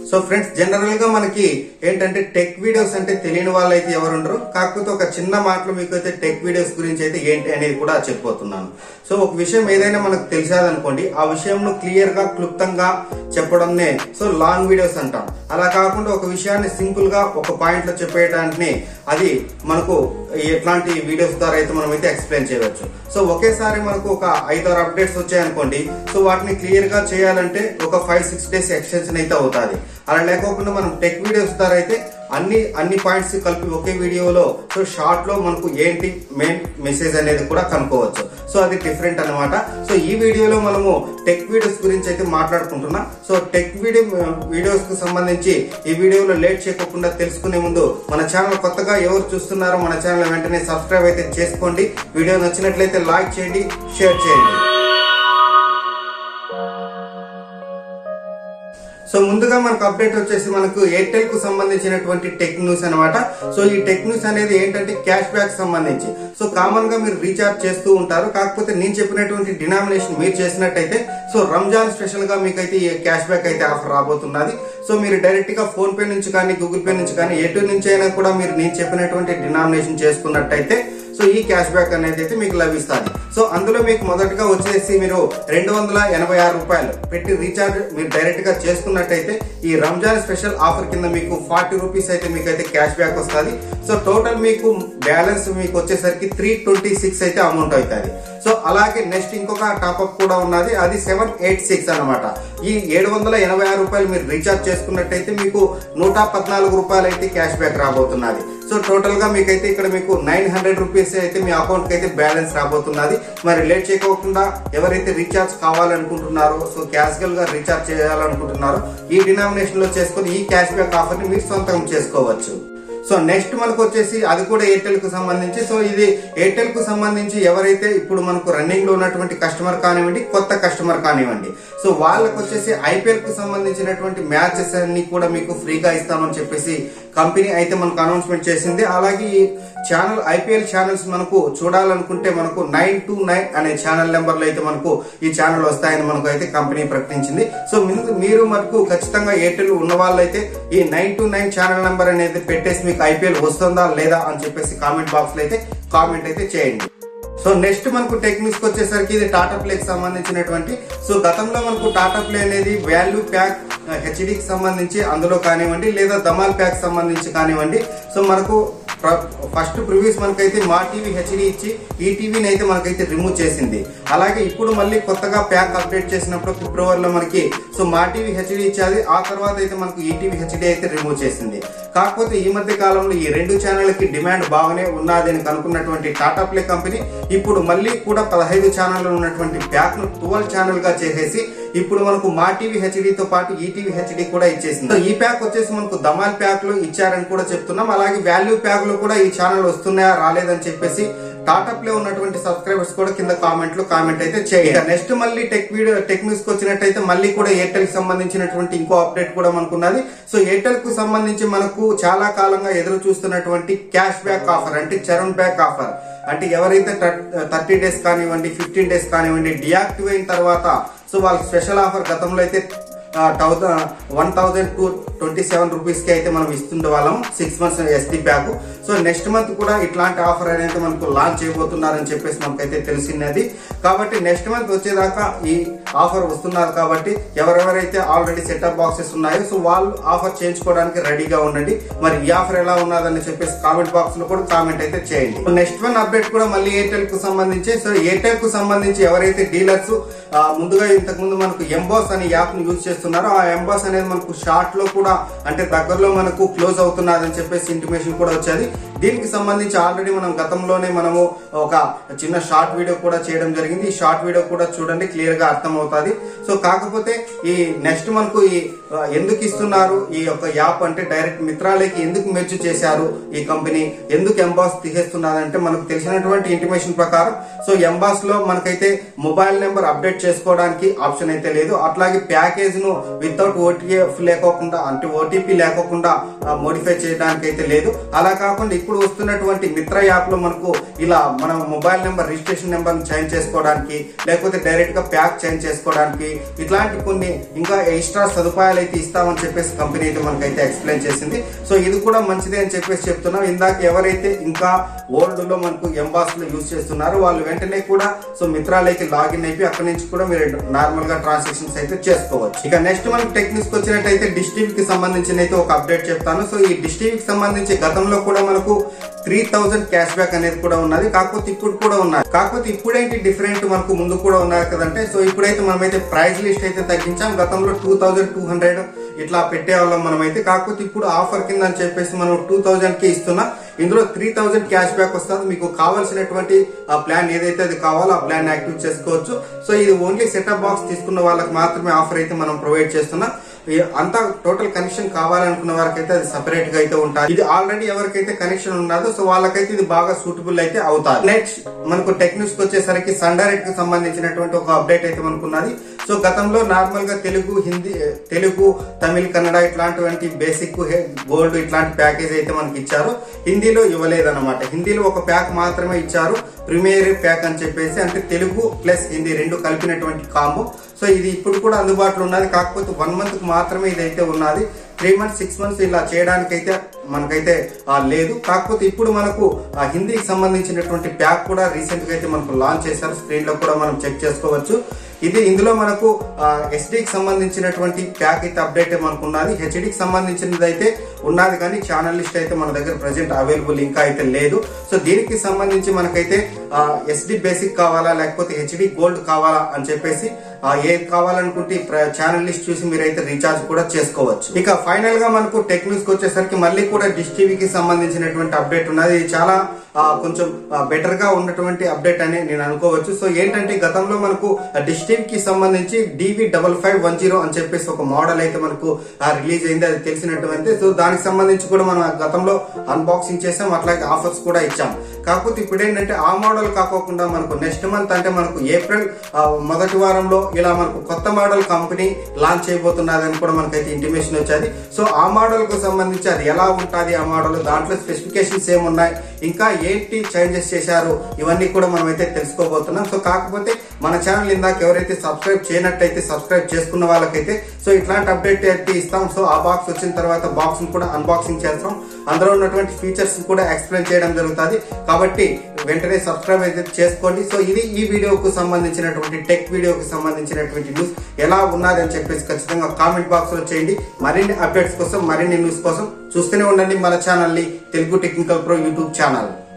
so friends general గా మనకి ఏంటంటే టెక్ వీడియోస్ అంటే తెలియని వాళ్ళు అయితే ఎవరు ఉండరు కాకపోతే ఒక చిన్న మాటలు మీకు అయితే టెక్ వీడియోస్ గురించి అయితే ఏంటి అనేది కూడా చెప్పబోతున్నాను సో ఒక విషయం ఏదైనా మనకు తెలిసాదనుకోండి ఆ విషయంలో క్లియర్ గా క్లుప్తంగా చెప్పడంనే సో లాంగ్ వీడియోస్ అంటాం అలా కాకుండా ఒక విషయాన్ని సింపుల్ గా ఒక పాయింట్ లో చెప్పేయడానికి అది మనకు ఎట్లాంటి వీడియోస్ ద్వారా అయితే మనం అయితే ఎక్స్ప్లెయిన్ చేయవచ్చు సో ఒకేసారి మనకు ఒక ఐదారు అప్డేట్స్ వచ్చాయనుకోండి సో వాటిని క్లియర్ గా చేయాలంటే ఒక ఫైవ్ సిక్స్ డేస్ ఎక్స్టెన్షన్ అయితే అవుతుంది అలా లేకోకుండా మనం టెక్ వీడియోస్ ద్వారా అయితే అన్ని అన్ని పాయింట్స్ కలిపి ఒకే వీడియోలో సో షార్ట్ లో మనకు ఏంటి మెయిన్ మెసేజ్ అనేది కూడా కనుక్కోవచ్చు సో అది డిఫరెంట్ అన్నమాట సో ఈ వీడియోలో మనము టెక్ వీడియోస్ గురించి అయితే మాట్లాడుకుంటున్నాం సో టెక్ వీడియో వీడియోస్ కు సంబంధించి ఈ వీడియోలో లేట్ చేయకుండా తెలుసుకునే ముందు మన ఛానల్ కొత్తగా ఎవరు చూస్తున్నారో మన ఛానల్ వెంటనే సబ్స్క్రైబ్ అయితే చేసుకోండి వీడియో నచ్చినట్లయితే లైక్ చేయండి షేర్ చేయండి సో ముందుగా మనకు అప్డేట్ వచ్చేసి మనకు ఎయిర్టెల్ కు సంబంధించినటువంటి టెక్ న్యూస్ అనమాట సో ఈ టెక్ న్యూస్ అనేది ఏంటంటే క్యాష్ బ్యాక్ సంబంధించి సో కామన్ గా మీరు రీఛార్జ్ చేస్తూ ఉంటారు కాకపోతే నేను చెప్పినటువంటి డినామినేషన్ మీరు చేసినట్టయితే సో రంజాన్ స్పెషల్ గా మీకు అయితే ఈ క్యాష్ బ్యాక్ అయితే ఆఫర్ రాబోతున్నది సో మీరు డైరెక్ట్ గా ఫోన్ పే నుంచి కానీ గూగుల్ పే నుంచి కానీ ఎటు నుంచి అయినా కూడా మీరు నేను చెప్పినటువంటి డినామినేషన్ చేసుకున్నట్టయితే సో ఈ క్యాష్ బ్యాక్ అనేది అయితే మీకు లభిస్తుంది సో అందులో మీకు మొదటగా వచ్చేసి మీరు రెండు వందల ఎనభై ఆరు రూపాయలు పెట్టి రీఛార్జ్ మీరు డైరెక్ట్ గా చేసుకున్నట్టయితే ఈ రంజాన్ స్పెషల్ ఆఫర్ కింద మీకు ఫార్టీ రూపీస్ అయితే మీకు అయితే క్యాష్ బ్యాక్ వస్తుంది సో టోటల్ మీకు బ్యాలెన్స్ మీకు వచ్చేసరికి త్రీ ట్వంటీ సిక్స్ అయితే అమౌంట్ అవుతుంది సో అలాగే నెక్స్ట్ ఇంకొక టాప్అప్ కూడా ఉన్నది అది సెవెన్ ఎయిట్ సిక్స్ అనమాట ఈ ఏడు వందల ఎనభై ఆరు రూపాయలు మీరు రీఛార్జ్ చేసుకున్నట్టయితే మీకు నూట పద్నాలుగు రూపాయలు అయితే క్యాష్ బ్యాక్ రాబోతున్నది సో టోటల్ గా మీకైతే ఇక్కడ మీకు నైన్ హండ్రెడ్ రూపీస్ అయితే మీ అకౌంట్ కి అయితే బ్యాలెన్స్ రాబోతున్నది మరి లేట్ చేయకోకుండా ఎవరైతే రీఛార్జ్ కావాలనుకుంటున్నారో సో క్యాషువల్ గా రీఛార్జ్ చేయాలనుకుంటున్నారో ఈ డినామినేషన్ లో చేసుకుని ఈ క్యాష్ బ్యాక్ ఆఫర్ ని మీరు సొంతం చేసుకోవచ్చు సో నెక్స్ట్ మనకు వచ్చేసి అది కూడా ఎయిర్టెల్ కు సంబంధించి సో ఇది ఎయిర్టెల్ కు సంబంధించి ఎవరైతే ఇప్పుడు మనకు రన్నింగ్ లో ఉన్నటువంటి కస్టమర్ కానివ్వండి కొత్త కస్టమర్ కానివ్వండి సో వాళ్ళకు వచ్చేసి ఐపీఎల్ కు సంబంధించినటువంటి మ్యాచెస్ అన్ని కూడా మీకు ఫ్రీగా ఇస్తామని చెప్పేసి కంపెనీ అయితే మనకు అనౌన్స్మెంట్ చేసింది అలాగే ఈ ఛానల్ ఐపీఎల్ ఛానల్స్ మనకు చూడాలనుకుంటే మనకు నైన్ టు నైన్ అనే ఛానల్ నెంబర్లు అయితే మనకు ఈ ఛానల్ వస్తాయని మనకు అయితే కంపెనీ ప్రకటించింది సో ముందు మీరు మనకు ఖచ్చితంగా ఎయిర్టెల్ ఉన్న వాళ్ళైతే ఈ nine two nine channel number అనేది పెట్టేసి మీకు ఐపీఎల్ వస్తుందా లేదా అని చెప్పేసి కామెంట్ బాక్స్ లో అయితే కామెంట్ అయితే చేయండి సో నెక్స్ట్ మనకు టెక్నిక్స్ వచ్చేసరికి ఇది టాటా ప్లేకి సంబంధించినటువంటి సో గతంలో మనకు టాటా ప్లే అనేది వాల్యూ ప్యాక్ హెచ్డికి సంబంధించి అందులో కానివ్వండి లేదా దమాల్ ప్యాక్ సంబంధించి కానివ్వండి సో మనకు ఫస్ట్ ప్రివ్యూస్ మనకైతే మా టీవీ హెచ్డి ఇచ్చి ఈ టీవీని అయితే మనకైతే రిమూవ్ చేసింది అలాగే ఇప్పుడు మళ్ళీ కొత్తగా ప్యాక్ అప్డేట్ చేసినప్పుడు ఫిబ్రవరిలో మనకి సో మా టీవీ హెచ్డి ఇచ్చేది ఆ తర్వాత అయితే మనకు ఈటీవీ హెచ్డి అయితే రిమూవ్ చేసింది కాకపోతే ఈ మధ్య కాలంలో ఈ రెండు ఛానళ్ళకి డిమాండ్ బాగానే ఉన్నది అని కనుక్కున్నటువంటి టాటా ప్లే కంపెనీ ఇప్పుడు మళ్ళీ కూడా పదహైదు ఛానళ్ళు ఉన్నటువంటి ప్యాక్ ను ట్వెల్వ్ ఛానల్ గా చేసేసి ఇప్పుడు మనకు మా టీవీ హెచ్డితో పాటు ఈటీవీ హెచ్డి కూడా ఇచ్చేసింది సో ఈ ప్యాక్ వచ్చేసి మనకు దమాల్ ప్యాక్ లో ఇచ్చారని కూడా చెప్తున్నాం అలాగే వాల్యూ ప్యాక్ లో కూడా ఈ ఛానల్ వస్తున్నాయా రాలేదని చెప్పేసి టాటా ప్లే ఉన్నటువంటి సబ్స్క్రైబర్స్ కూడా కింద కామెంట్ లో కామెంట్ అయితే చేయండి నెక్స్ట్ మళ్ళీ టెక్ వీడియో టెక్ న్యూస్ కి వచ్చినట్టయితే మళ్ళీ కూడా ఎయిర్టెల్ కి సంబంధించినటువంటి ఇంకో అప్డేట్ కూడా మనకున్నది సో ఎయిర్టెల్ కు సంబంధించి మనకు చాలా కాలంగా ఎదురు చూస్తున్నటువంటి క్యాష్ బ్యాక్ ఆఫర్ అంటే చరణ్ బ్యాక్ ఆఫర్ అంటే ఎవరైతే థర్టీ డేస్ కానివ్వండి ఫిఫ్టీన్ డేస్ కానివ్వండి డియాక్టివ్ అయిన తర్వాత సో వాళ్ళకి స్పెషల్ ఆఫర్ గతంలో అయితే one thousand two twenty seven rupees కి అయితే మనం ఇస్తుండే వాళ్ళం six months ST pack so next month కూడా ఇట్లాంటి ఆఫర్ అనేది మనకు లాంచ్ చేయబోతున్నారని చెప్పేసి మనకైతే తెలిసినది కాబట్టి నెక్స్ట్ మంత్ వచ్చేదాకా ఈ ఆఫర్ వస్తున్నారు కాబట్టి ఎవరెవరైతే ఆల్రెడీ సెటప్ బాక్సెస్ ఉన్నాయో సో వాళ్ళు ఆఫర్ చేయించుకోవడానికి రెడీగా ఉండండి మరి ఈ ఆఫర్ ఎలా ఉన్నదని చెప్పేసి కామెంట్ బాక్స్ లో కూడా కామెంట్ అయితే చేయండి నెక్స్ట్ వన్ అప్డేట్ కూడా మళ్ళీ ఎయిర్టెల్ కు సంబంధించి సో ఎయిర్టెల్ కు సంబంధించి ఎవరైతే డీలర్స్ ముందుగా ఇంతకు ముందు మనకు ఎంబాస్ అనే యాప్ ను యూజ్ చేస్తున్నారో ఆ ఎంబాస్ అనేది మనకు షార్ట్ లో కూడా అంటే దగ్గరలో మనకు క్లోజ్ అవుతున్నదని చెప్పేసి ఇంటిమేషన్ కూడా వచ్చేది దీనికి సంబంధించి ఆల్రెడీ మనం గతంలోనే మనము ఒక చిన్న షార్ట్ వీడియో కూడా చేయడం జరిగింది ఈ షార్ట్ వీడియో కూడా చూడండి క్లియర్ గా అర్థం అవుతుంది సో కాకపోతే ఈ నెక్స్ట్ మనకు ఈ ఆ, ఎందుకు ఇస్తున్నారు ఈ యొక్క యాప్ అంటే డైరెక్ట్ మిత్రాలకి ఎందుకు మెర్జ్ చేశారు ఈ కంపెనీ ఎందుకు ఎంబాస్ తీసేస్తున్నారు అంటే మనకు తెలిసినటువంటి ఇంటిమేషన్ ప్రకారం సో ఎంబాస్ లో మనకైతే మొబైల్ నెంబర్ అప్డేట్ చేసుకోవడానికి ఆప్షన్ అయితే లేదు అట్లాగే ప్యాకేజ్ ను వితౌట్ ఓటీఎఫ్ లేకోకుండా అంటే ఓటీపీ లేకోకుండా మోడిఫై చేయడానికి అయితే లేదు అలా కాకుండా కాకుండా ఇప్పుడు వస్తున్నటువంటి మిత్ర యాప్ లో మనకు ఇలా మన mobile number registration number change చేసుకోవడానికి లేకపోతే డైరెక్ట్ గా ప్యాక్ చేంజ్ చేసుకోవడానికి ఇట్లాంటి కొన్ని ఇంకా ఎక్స్ట్రా సదుపాయాలు అయితే ఇస్తామని చెప్పేసి కంపెనీ అయితే మనకైతే ఎక్స్ప్లెయిన్ చేసింది సో ఇది కూడా మంచిదే అని చెప్పేసి చెప్తున్నాం ఇందాక ఎవరైతే ఇంకా ఓల్డ్ లో మనకు ఎంబాస్ లో యూజ్ చేస్తున్నారో వాళ్ళు వెంటనే కూడా సో మిత్రాలైతే లాగిన్ అయిపోయి అక్కడ నుంచి కూడా మీరు నార్మల్ గా ట్రాన్సాక్షన్స్ అయితే చేసుకోవచ్చు ఇక నెక్స్ట్ మనకి టెక్నిక్స్ వచ్చినట్టయితే డిష్ టీవీకి సంబంధించిన అయితే ఒక అప్డేట్ చెప్తాను సో ఈ డిష్ టీవీకి సంబంధించి గతంలో కూడా మనకు త్రీ థౌజండ్ క్యాష్ బ్యాక్ అనేది కూడా ఉన్నది కాకపోతే ఇప్పుడు కూడా ఉన్నది కాకపోతే ఇప్పుడేంటి డిఫరెంట్ మనకు ముందు కూడా ఉన్నారు కదంటే సో ఇప్పుడైతే మనమైతే ప్రైస్ లిస్ట్ అయితే తగ్గించాం గతంలో టూ థౌజండ్ టూ హండ్రెడ్ ఇట్లా పెట్టేవాళ్ళం మనమైతే కాకపోతే ఇప్పుడు ఆఫర్ కింద అని చెప్పేసి మనం టూ థౌజండ్ కి ఇస్తున్నాం ఇందులో త్రీ థౌజండ్ క్యాష్ బ్యాక్ వస్తుంది మీకు కావాల్సినటువంటి ఆ ప్లాన్ ఏదైతే అది కావాలో ఆ ప్లాన్ యాక్టివ్ చేసుకోవచ్చు సో ఇది ఓన్లీ సెటప్ బాక్స్ తీసుకున్న వాళ్ళకి మాత్రమే ఆఫర్ అయితే మనం ప్రొవైడ్ చేస్తున్నాం ఈ అంతా టోటల్ కనెక్షన్ కావాలనుకున్న వారికైతే అది సపరేట్ గా అయితే ఉంటుంది ఇది ఆల్రెడీ ఎవరికైతే కనెక్షన్ ఉన్నదో సో వాళ్ళకైతే ఇది బాగా సూటబుల్ అయితే అవుతారు నెక్స్ట్ మనకు టెక్నిక్స్ వచ్చేసరికి సన్ డైరెక్ట్ కి సంబంధించినటువంటి ఒక అప్డేట్ అయితే మనకున్నది సో గతంలో నార్మల్ గా తెలుగు హిందీ తెలుగు తమిళ్ కన్నడ ఇట్లాంటివంటి బేసిక్ గోల్డ్ ఇట్లాంటి ప్యాకేజ్ అయితే మనకి ఇచ్చారు హిందీలో ఇవ్వలేదన్నమాట హిందీలో ఒక ప్యాక్ మాత్రమే ఇచ్చారు ప్రీమియర్ ప్యాక్ అని చెప్పేసి అంటే తెలుగు ప్లస్ హిందీ రెండు కలిపినటువంటి కాంబో సో ఇది ఇప్పుడు కూడా అందుబాటులో ఉన్నది కాకపోతే వన్ మంత్ కు మాత్రమే ఇదైతే ఉన్నది త్రీ మంత్స్ సిక్స్ మంత్స్ ఇలా చేయడానికి అయితే మనకైతే ఆ, లేదు కాకపోతే ఇప్పుడు మనకు ఆ హిందీకి సంబంధించినటువంటి ప్యాక్ కూడా రీసెంట్ గా అయితే మనకు లాంచ్ చేశారు స్క్రీన్ లో కూడా మనం చెక్ చేసుకోవచ్చు ఇది ఇందులో మనకు ఎస్డీకి సంబంధించినటువంటి ప్యాక్ అయితే అప్డేట్ మనకు ఉన్నది హెచ్డికి సంబంధించినది అయితే ఉన్నది కానీ ఛానల్ లిస్ట్ అయితే మన దగ్గర ప్రజెంట్ అవైలబుల్ ఇంకా అయితే లేదు సో దీనికి సంబంధించి మనకైతే ఎస్డి బేసిక్ కావాలా లేకపోతే హెచ్డి గోల్డ్ కావాలా అని చెప్పేసి ఆ, ఏది కావాలనుకుంటే ఛానల్ లిస్ట్ చూసి మీరైతే రీఛార్జ్ కూడా చేసుకోవచ్చు ఇక ఫైనల్ గా మనకు టెక్నిక్స్ వచ్చేసరికి మళ్ళీ కూడా డిష్ టీవీకి సంబంధించినటువంటి అప్డేట్ ఉన్నది ఇది చాలా ఆ, కొంచెం బెటర్ గా ఉన్నటువంటి అప్డేట్ అని నేను అనుకోవచ్చు సో ఏంటంటే గతంలో మనకు డిష్ టీవీకి సంబంధించి DV double five one zero అని చెప్పేసి ఒక మోడల్ అయితే మనకు రిలీజ్ అయింది అది తెలిసినటువంటి సో దానికి సంబంధించి కూడా మనం గతంలో అన్బాక్సింగ్ చేసాం అట్లాగే ఆఫర్స్ కూడా ఇచ్చాం కాకపోతే ఇప్పుడు ఏంటంటే ఆ మోడల్ కాకోకుండా మనకు నెక్స్ట్ మంత్ అంటే మనకు ఏప్రిల్ ఆ, మొదటి వారంలో ఇలా మనకు కొత్త మోడల్ కంపెనీ లాంచ్ చేయబోతున్నదని కూడా మనకైతే ఇంటిమేషన్ వచ్చేది సో ఆ మోడల్ కు సంబంధించి అది ఎలా ఉంటుంది ఆ మోడల్ దాంట్లో స్పెసిఫికేషన్స్ ఏమున్నాయి ఇంకా ఏంటి చేంజెస్ చేశారు ఇవన్నీ కూడా మనం అయితే తెలుసుకోబోతున్నాం సో కాకపోతే మన ఛానల్ ఇందాక ఎవరైతే సబ్స్క్రైబ్ చేయనట్టయితే సబ్స్క్రైబ్ చేసుకున్న వాళ్ళకైతే సో ఇట్లాంటి అప్డేట్ అయితే ఇస్తాం సో ఆ బాక్స్ వచ్చిన తర్వాత బాక్స్ కూడా అన్బాక్సింగ్ చేస్తాం అందులో ఉన్నటువంటి ఫీచర్స్ కూడా ఎక్స్ప్లెయిన్ చేయడం జరుగుతుంది కాబట్టి వెంటనే సబ్స్క్రైబ్ అయితే చేసుకోండి సో ఇది ఈ వీడియోకు సంబంధించినటువంటి టెక్ వీడియోకి సంబంధించినటువంటి న్యూస్ ఎలా ఉన్నది అని చెప్పేసి ఖచ్చితంగా కామెంట్ బాక్స్ లో చేయండి మరిన్ని అప్డేట్స్ కోసం మరిన్ని న్యూస్ కోసం చూస్తూనే ఉండండి మన ఛానల్ ని Telugu technical pro YouTube channel